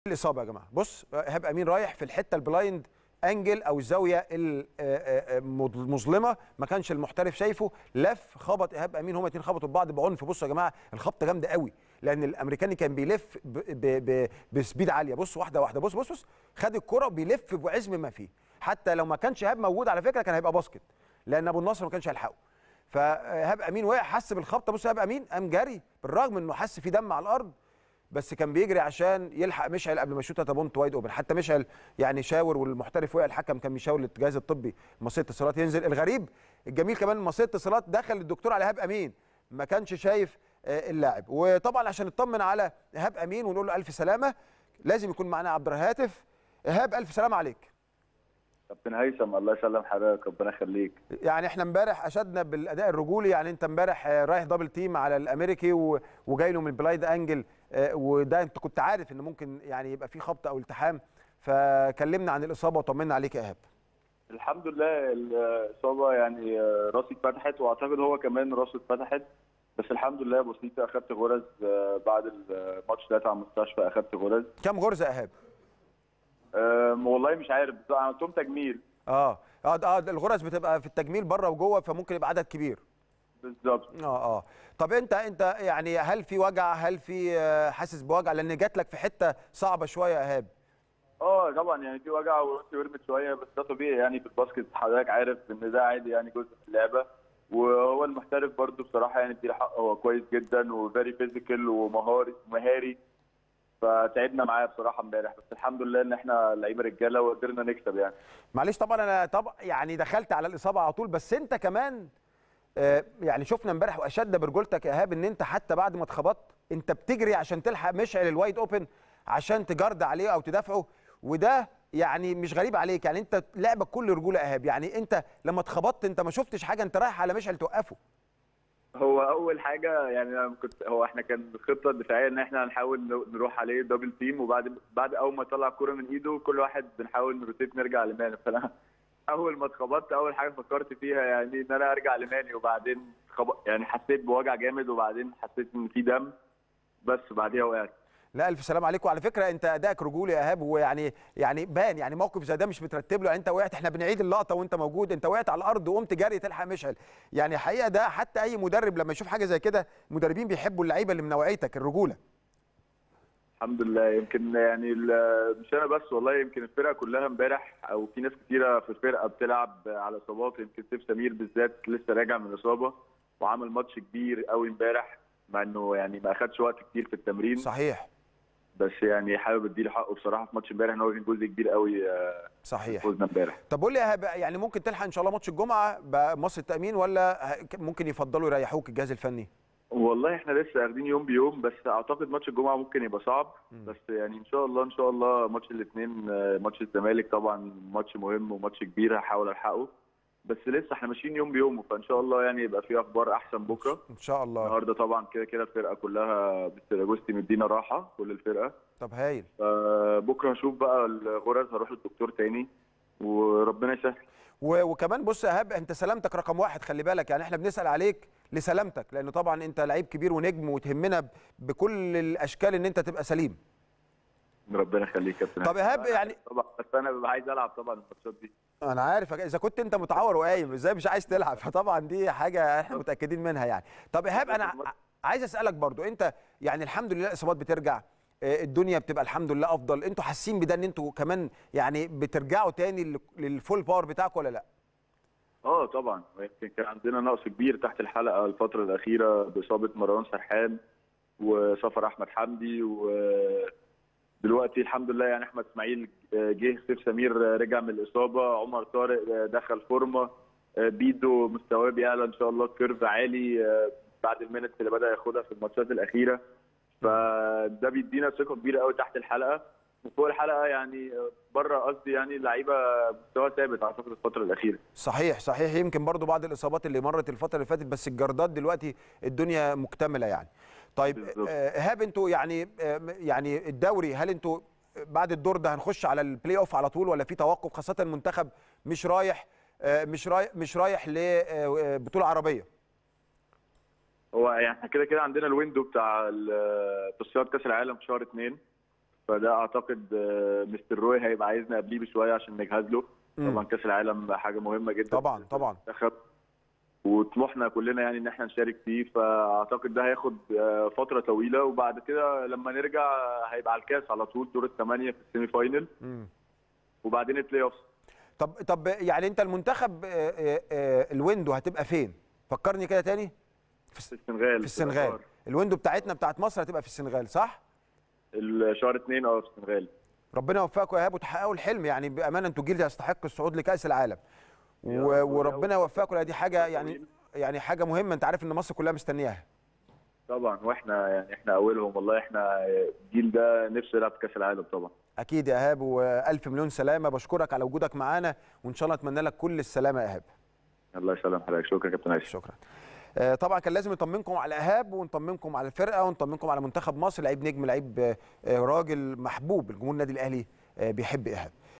الاصابه يا جماعه بص ايهاب امين رايح في الحته البلايند انجل او الزاويه ال- آه، آه، المظلمه ما كانش المحترف شايفه لف خبط ايهاب امين هما اتنين خبطوا ببعض بعنف بصوا يا جماعه الخبطه جامده قوي لان الامريكاني كان بيلف ب ب ب بسبيد عاليه بص واحده واحده بص بص بص خد الكره بيلف بعزم ما فيه حتى لو ما كانش ايهاب موجود على فكره كان هيبقى باسكت لان ابو النصر ما كانش هيلحقه فايهاب امين وقع حس بالخبطه بص ايهاب امين قام جري بالرغم انه حس في دم على الارض بس كان بيجري عشان يلحق مشعل قبل ما يشوط بونت وايد اوبن حتى مشعل يعني شاور والمحترف وقع الحكم كان بيشاور للجهاز الطبي مصير اتصالات ينزل الغريب الجميل كمان مصير اتصالات دخل الدكتور على ايهاب امين ما كانش شايف آه، اللاعب وطبعا عشان نطمن على ايهاب امين ونقول له الف سلامه لازم يكون معانا عبد الهاتف ايهاب الف سلامه عليك كابتن هيثم الله يسلم حضرتك ربنا يخليك يعني احنا امبارح اشدنا بالاداء الرجولي يعني انت امبارح آه، رايح دبل تيم على الامريكي و- وجاي له من بلايد انجل آه، وده انت كنت عارف ان ممكن يعني يبقى في خبطه او التحام فكلمنا عن الاصابه وطمنا عليك يا ايهاب الحمد لله الاصابه يعني آه، راسي اتفتحت واعتقد هو كمان راسه اتفتحت بس الحمد لله بسيطه اخدت غرز آه، بعد الماتش ده على المستشفى اخدت غرز كم غرزه يا ايهاب آه، والله مش عارف بس انا قلت لهم تجميل اه اه اه الغرز بتبقى في التجميل بره وجوه فممكن يبقى عدد كبير بالظبط اه اه طب انت انت يعني هل في وجع هل في آه، حاسس بوجع لان جات لك في حته صعبه شويه يا ايهاب اه طبعا يعني في وجع وراسي ورمت شويه بس ده طبيعي يعني في الباسكت حضرتك عارف ان ده عادي يعني جزء من اللعبه وهو المحترف برده بصراحه يعني اديله حقه هو كويس جدا وفيري فيزيكال ومهاري مهاري فتعبنا معاه بصراحه امبارح بس الحمد لله ان احنا لعيبه رجاله وقدرنا نكسب يعني معلش طبعا انا طبعا يعني دخلت على الاصابه على طول بس انت كمان آه، يعني شفنا امبارح واشد برجولتك يا ايهاب ان انت حتى بعد ما اتخبطت انت بتجري عشان تلحق مشعل الوايد اوبن عشان تجرد عليه او تدافعه وده يعني مش غريب عليك يعني انت لعبك كل رجوله يا ايهاب يعني انت لما اتخبطت انت ما شفتش حاجه انت رايح على مشعل توقفه هو اول حاجه يعني انا كنت هو احنا كان الخطه الدفاعيه ان احنا هنحاول نروح عليه دبل تيم وبعد بعد اول ما طلع الكوره من ايده كل واحد بنحاول نروتيت نرجع لماني فانا اول ما اتخبطت اول حاجه فكرت فيها يعني ان انا ارجع لماني وبعدين خبط يعني حسيت بوجع جامد وبعدين حسيت ان في دم بس بعديها وقعت لا الف سلام عليكم وعلى فكره انت ادائك رجولي يا ايهاب ويعني يعني بان يعني موقف زي ده مش مترتب له يعني انت وقعت احنا بنعيد اللقطه وانت موجود انت وقعت على الارض وقمت جري تلحق مشعل يعني حقيقه ده حتى اي مدرب لما يشوف حاجه زي كده المدربين بيحبوا اللعيبه اللي من نوعيتك الرجوله الحمد لله يمكن يعني ال- مش انا بس والله يمكن الفرقه كلها امبارح او في ناس كتيره في الفرقه بتلعب على اصابات يمكن سيف سمير بالذات لسه راجع من اصابه وعمل ماتش كبير قوي امبارح مع انه يعني ما اخدش وقت كتير في التمرين صحيح بس يعني حابب اديله حقه بصراحه في ماتش امبارح ان هو كان جزء كبير قوي آه، في صحيح فوزنا امبارح طب قول لي يا ايهاب يعني ممكن تلحق ان شاء الله ماتش الجمعه بمصر التامين ولا ه- ممكن يفضلوا يريحوك الجهاز الفني والله احنا لسه واخدين يوم بيوم بس اعتقد ماتش الجمعه ممكن يبقى صعب مم. بس يعني ان شاء الله ان شاء الله ماتش الاثنين ماتش الزمالك طبعا ماتش مهم وماتش كبير هحاول الحقه بس لسه احنا ماشيين يوم بيوم فان شاء الله يعني يبقى في اخبار احسن بكره ان شاء الله النهارده طبعا كده كده الفرقه كلها مستر اجوستي مدينا راحه كل الفرقه طب هايل فبكره هشوف بقى الغرز هروح للدكتور تاني وربنا يسهل و- وكمان بص يا ايهاب انت سلامتك رقم واحد خلي بالك يعني احنا بنسال عليك لسلامتك لانه طبعا انت لعيب كبير ونجم وتهمنا ب- بكل الاشكال ان انت تبقى سليم ربنا يخليك يا كابتن طب ايهاب يعني طبعا بس انا ببقى عايز العب طبعا الماتشات دي انا عارف اذا كنت انت متعور وقايم ازاي مش عايز تلعب فطبعا دي حاجه احنا متاكدين منها يعني طب ايهاب انا ع- عايز اسالك برضو انت يعني الحمد لله الاصابات بترجع آه، الدنيا بتبقى الحمد لله افضل انتوا حاسين بده ان انتوا كمان يعني بترجعوا تاني لل- للفول باور بتاعكم ولا لا اه طبعا يمكن كان عندنا نقص كبير تحت الحلقه الفتره الاخيره باصابه مروان سرحان وسفر احمد حمدي ودلوقتي الحمد لله يعني احمد اسماعيل جه سيف سمير رجع من الاصابه عمر طارق دخل فورمه بيدو مستواه بيعلى ان شاء الله كيرف عالي بعد المينتس اللي بدا ياخدها في الماتشات الاخيره فده بيدينا ثقه كبيره قوي تحت الحلقه وفوق الحلقه يعني بره قصدي يعني اللعيبه مستوى ثابت اعتقد الفتره الاخيره صحيح صحيح يمكن برضو بعض الاصابات اللي مرت الفتره اللي فاتت بس الجردات دلوقتي الدنيا مكتمله يعني طيب بالظبط. آه، ايهاب انتوا يعني آه، يعني الدوري هل انتوا بعد الدور ده هنخش على البلاي اوف على طول ولا في توقف خاصه المنتخب مش رايح آه، مش رايح مش رايح لبطوله عربيه هو يعني احنا كده كده عندنا الويندو بتاع ال- تصفيات كاس العالم في شهر اثنين فده اعتقد آه، مستر روي هيبقى عايزنا قبليه بشويه عشان نجهز له مم. طبعا كاس العالم حاجه مهمه جدا طبعا طبعا المنتخب وطموحنا كلنا يعني ان احنا نشارك فيه فاعتقد ده هياخد آه، فتره طويله وبعد كده لما نرجع هيبقى على الكاس على طول دور الثمانيه في السيمي فاينل مم. وبعدين البلاي اوف طب طب يعني انت المنتخب آه، آه، آه، الويندو هتبقى فين فكرني كده تاني في السنغال في السنغال الويندو بتاعتنا بتاعت مصر هتبقى في السنغال صح الشهر اثنين اه في السنغال ربنا يوفقكم يا ايهاب وتحققوا الحلم يعني بامانه انتوا جيل يستحق الصعود لكاس العالم يا و- رب وربنا ويا يوفقكم لأن دي حاجه يعني يعني حاجه مهمه انت عارف ان مصر كلها مستنياها طبعا واحنا يعني احنا اولهم والله احنا الجيل ده نفسه يلعب في كاس العالم طبعا اكيد يا ايهاب والف مليون سلامه بشكرك على وجودك معانا وان شاء الله اتمنى لك كل السلامه يا ايهاب الله يسلم حضرتك شكرا يا كابتن عايش شكرا آه، طبعا كان لازم نطمنكم على ايهاب ونطمنكم على الفرقه ونطمنكم على منتخب مصر لعيب نجم لعيب آه، آه، راجل محبوب الجمهور النادي الاهلي آه، بيحب ايهاب